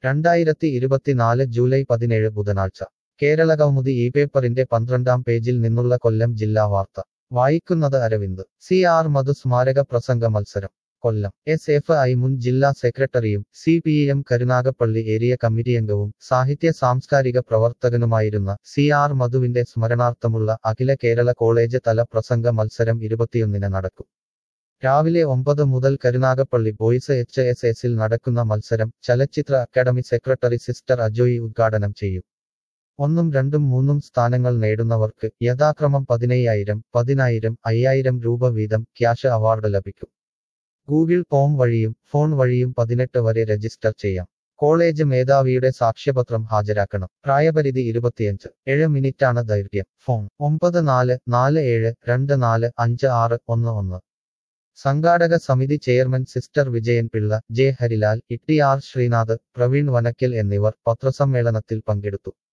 രണ്ടായിരത്തി ഇരുപത്തിനാല് ജൂലൈ പതിനേഴ് ബുധനാഴ്ച കേരളകൗമുദി ഈ പേപ്പറിന്റെ പന്ത്രണ്ടാം പേജിൽ നിന്നുള്ള കൊല്ലം ജില്ലാ വാർത്ത വായിക്കുന്നത് അരവിന്ദ് സി ആർ മധു സ്മാരക പ്രസംഗ മത്സരം കൊല്ലം എസ് എഫ് ഐ മുൻ ജില്ലാ സെക്രട്ടറിയും C P M Karunagappally area കമ്മിറ്റിയംഗവും സാഹിത്യ സാംസ്കാരിക പ്രവർത്തകനുമായിരുന്ന സി ആർ മധുവിന്റെ സ്മരണാർത്ഥമുള്ള അഖില കേരള കോളേജ് തല പ്രസംഗ മത്സരം ഇരുപത്തിയൊന്നിന് നടക്കും രാവിലെ ഒമ്പത് മുതൽ കരുനാഗപ്പള്ളി ബോയ്സ് എച്ച് എസ് എസിൽ നടക്കുന്ന മത്സരം ചലച്ചിത്ര അക്കാദമി സെക്രട്ടറി സിസ്റ്റർ അജോയി ഉദ്ഘാടനം ചെയ്യും ഒന്നും രണ്ടും മൂന്നും സ്ഥാനങ്ങൾ നേടുന്നവർക്ക് യഥാക്രമം പതിനയ്യായിരം പതിനായിരം അയ്യായിരം രൂപ വീതം ക്യാഷ് അവാർഡ് ലഭിക്കും ഗൂഗിൾ ഫോം വഴിയും ഫോൺ വഴിയും പതിനെട്ട് വരെ രജിസ്റ്റർ ചെയ്യാം കോളേജ് മേധാവിയുടെ സാക്ഷ്യപത്രം ഹാജരാക്കണം പ്രായപരിധി ഇരുപത്തിയഞ്ച് ഏഴ് മിനിറ്റാണ് ദൈർഘ്യം ഫോൺ ഒമ്പത് നാല് നാല് ഏഴ് രണ്ട് നാല് അഞ്ച് ആറ് ഒന്ന് ഒന്ന് സംഘാടക സമിതി chairman sister Vijayan Pillai J Harilal E T R Sreenath Praveen Vanakkal എന്നിവർ പത്രസമ്മേളനത്തിൽ പങ്കെടുത്തു